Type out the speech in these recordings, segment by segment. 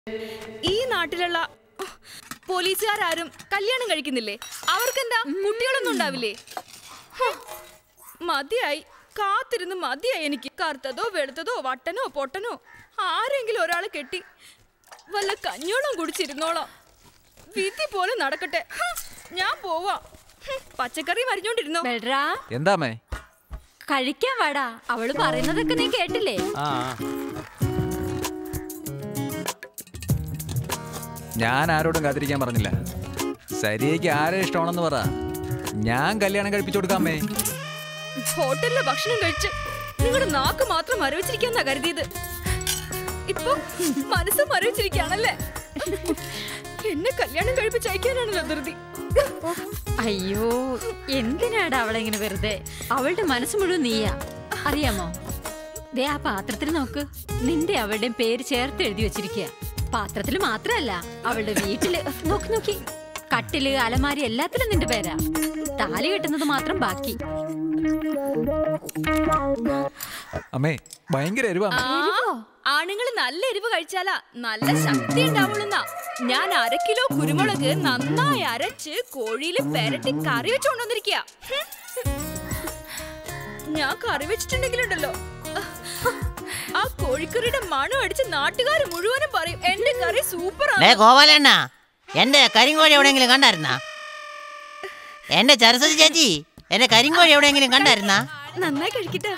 ഈ നാട്ടിലുള്ള പോലീസുകാരും കല്യാണം കഴിക്കുന്നില്ലേ അവർക്കെന്താ കുട്ടികളൊന്നും ഉണ്ടാവില്ലേ ഹ്, മതിയായി കാത്തിരുന്ന് മതിയായി എനിക്ക് കറുത്തതോ വെളുത്തതോ വട്ടനോ പൊട്ടനോ ആരെങ്കിലും ഒരാളെ കെട്ടി വല്ല കഞ്ഞോളം കുടിച്ചിരുന്നോളാം വിധി പോലെ നടക്കട്ടെ ഹ്, ഞാൻ പോവാ ഹ്, പച്ചക്കറി മരിഞ്ഞോണ്ടിരുന്നോ ബെൽറാ എന്താമേ കഴിക്കാൻ വാടാ അവള് പറയുന്നതൊക്കെ നീ കേട്ടില്ലേ ആ ഞാൻ ആരോടും കാത്തിരിക്കാൻ പറഞ്ഞില്ല സരിയയ്ക്ക് ആരെ ഇഷ്ടമാണെന്ന് പറ ഞാൻ കല്യാണം കഴിപ്പിച്ചു കൊടുക്കാമേ ഹോട്ടലിലെ ഭക്ഷണം കഴിച്ച് നിങ്ങളുടെ നാക്ക് മാത്രം മരവിച്ചിരിക്കാന്നാ കരുതിയത് ഇപ്പൊ മനസ്സ് മരവിച്ചിരിക്കാണല്ലേ എന്നെ കല്യാണം കഴിപ്പിച്ചയക്കാനാണല്ലോ ധൃതി അയ്യോ എന്തിനാടാ അവളെങ്ങനെ വെറുതെ അവളുടെ മനസ്സ് മുഴുവൻ നീയാ അറിയാമോ ദേ ആ പാത്രത്തിൽ നോക്ക് നിന്റെ അവളുടെയും പേര് ചേർത്ത് എഴുതി വെച്ചിരിക്കുക പാത്രത്തിൽ മാത്രമല്ല അവളുടെ വീട്ടില് നോക്കി നോക്കി കട്ടില് അലമാരി എല്ലാത്തിലും നിന്റെ പേരാ താലി കെട്ടുന്നത് മാത്രം ബാക്കി അമ്മേ ഭയങ്കര എരിവാ ആണുങ്ങൾ നല്ല എരിവ് കഴിച്ചാലാ നല്ല ശക്തി ഉണ്ടാവുള്ളൂന്നാ ഞാൻ അര കിലോ കുരുമുളക് നന്നായി അരച്ച് കോഴിയിൽ പെരട്ടി കറി വെച്ചുകൊണ്ടുവന്നിരിക്കുക ഞാൻ കറി വെച്ചിട്ടുണ്ടെങ്കിലുണ്ടല്ലോ ആ കോഴിക്കറിയുടെ മണം അടിച്ച് നാട്ടുകാർ മുഴുവനും പറയും എന്റെ കറി സൂപ്പറാണ് ഡേ ഗോപാലണ്ണ എന്റെ കരിങ്കോഴി എവിടെയെങ്കിലും കണ്ടായിരുന്നാ എന്റെ സരസ്വതി ചേച്ചി എന്റെ കരിങ്കോഴി എവിടെയെങ്കിലും കണ്ടായിരുന്നാ നന്നായി കഴിക്കട്ടെ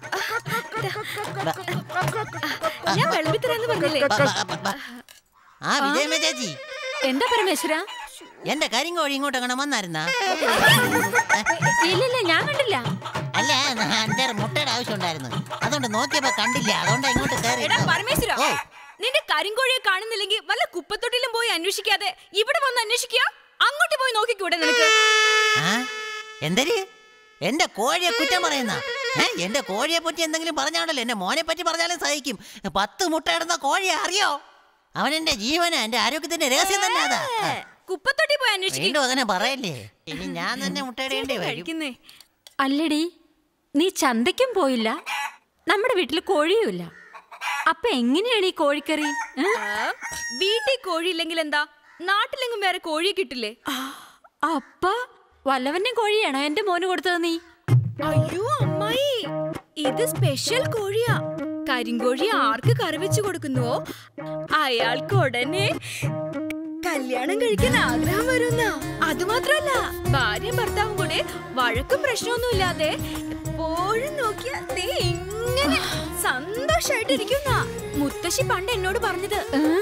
ഞാൻ വിളമ്പിത്തരാന്ന് പറഞ്ഞില്ലേ ബ- ബ- ബ- ബ. ആ വിജയമ്മ ചേച്ചി എന്താ പരമേശ്വര എന്റെ കരിങ്കോഴി ഇങ്ങോട്ട് കാണാൻ വന്നായിരുന്നാ ഇല്ലില്ല ഞാൻ കണ്ടില്ല അല്ല അഞ്ചാറ് മുട്ടയുടെ ആവശ്യം ഉണ്ടായിരുന്നു അതുകൊണ്ട് നോക്കിയപ്പോ കണ്ടില്ല അതുകൊണ്ട് ഇങ്ങോട്ട് കയറി എടാ പരമേശ്വര ഓ നിന്റെ കരിങ്കോഴിയെ കാണുന്നില്ലെങ്കിൽ വല്ല കുപ്പത്തൊട്ടിലും പോയി അന്വേഷിക്കാതെ ഇവിടെ വന്ന് അന്വേഷിക്കുക അങ്ങോട്ട് പോയി നോക്കിക്കൂടെ നിനക്ക് ആ എന്തര് എന്റെ കോഴിയെ കുറ്റം പറയുന്ന ഏ എന്റെ കോഴിയെ പറ്റി എന്തെങ്കിലും പറഞ്ഞാണല്ലോ എന്റെ മോനെ പറ്റി പറഞ്ഞാലും സഹിക്കും പത്ത് മുട്ട ഇടുന്ന കോഴിയെ അറിയോ അവൻ എന്റെ ജീവന എന്റെ ആരോഗ്യത്തിന്റെ രഹസ്യം തന്നെ അതാ ആ. കുപ്പത്തൊട്ടി പോയി അന്വേഷിക്കും വീണ്ടും അങ്ങനെ പറയല്ലേ ഇനി ഞാൻ തന്നെ മുട്ടയിടേണ്ടി വരും കഴിക്കുന്നേ അല്ലടി നീ ചന്തയ്ക്കും പോയില്ല നമ്മുടെ വീട്ടിൽ കോഴിയുമില്ല അപ്പൊ എങ്ങനെയാണ് ഈ കോഴിക്കറി ഏ? ആ, വീട്ടിൽ കോഴിയില്ലെങ്കിൽ എന്താ നാട്ടിലെങ്ങും വേറെ കോഴിയെ കിട്ടില്ലേ അപ്പ വല്ലവന്റെ കോഴിയാണോ എന്റെ മോന് കൊടുത്തത് നീ അയ്യോ അമ്മായി ഇത് സ്പെഷ്യൽ കോഴിയാ കരിങ്കോഴി ആർക്ക് കറി വെച്ച് കൊടുക്കുന്നുവോ അയാൾക്ക് ഉടനെ കല്യാണം കഴിക്കാൻ ആഗ്രഹം വരുന്ന അതുമാത്രല്ല ഭാര്യ ഭർത്താവും കൂടെ വഴക്കും പ്രശ്നമൊന്നും ഇല്ലാതെ എപ്പോഴും നോക്കിയ ദേ ഇങ്ങനെ സന്തോഷായിട്ടിരിക്കുന്ന മുത്തശ്ശി പണ്ട് എന്നോട് പറഞ്ഞത് ഏ?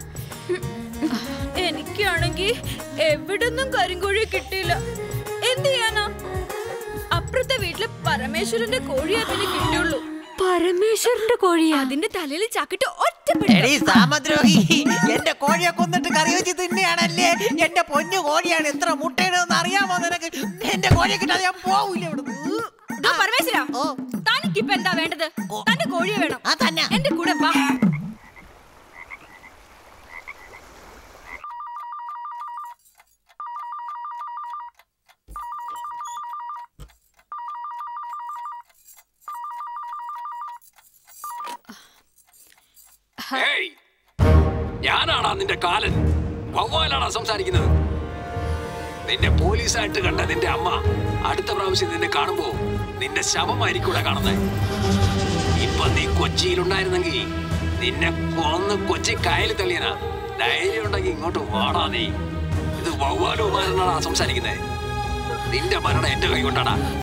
എനിക്കാണെങ്കി എവിടുന്നും കരിങ്കോഴി കിട്ടിയില്ല എന്ത് ചെയ്യാനാ അപ്പുറത്തെ വീട്ടില് പരമേശ്വരന്റെ കോഴി അതിന് കിട്ടിയുള്ളൂ പരമേശ്വരന്റെ കോഴിയാ അതിന്റെ തലയിൽ ചക്കിട്ട് ഒറ്റ എടീ സാമദ്രോഹി എന്റെ കോഴിയെ കൊന്നിട്ട് കറി വെച്ച് തിന്നെയാണല്ലേ എന്റെ പൊന്നു കോഴിയാണ് എത്ര മുട്ടയിടുന്ന അറിയാമോ നിനക്ക് എന്റെ കോഴിയെ കിട്ടാതെ ഞാൻ പോവില്ല ഇവിടുന്ന് പരമേശ്വര ഓ തനിക്കിപ്പൊ എന്താ വേണ്ടത് ഓ. തന്റെ കോഴിയെ വേണം ആ തന്നെ എന്റെ കൂടെ വാ ഏയ് ഞാനാടാ നിന്റെ കാലൻ വവ്വാലാടാ സംസാരിക്കുന്നത് നിന്നെ പോലീസായിട്ട് കണ്ട നിന്റെ അമ്മ അടുത്ത പ്രാവശ്യം നിന്നെ കാണുമ്പോ നിന്റെ ശവമായിരിക്കൂടെ കാണുന്നത് ഇപ്പൊ നീ കൊച്ചിയിലുണ്ടായിരുന്നെങ്കിൽ നിന്നെ കൊന്ന് കൊച്ചി കായലിൽ തള്ളിയനാ ധൈര്യം ഉണ്ടെങ്കിൽ ഇങ്ങോട്ട് വാടാ നീ ഇത് വവ്വാലുമാരനാടാ സംസാരിക്കുന്നത് നിന്റെ മരണം എന്റെ കൈ കൊണ്ടാടാ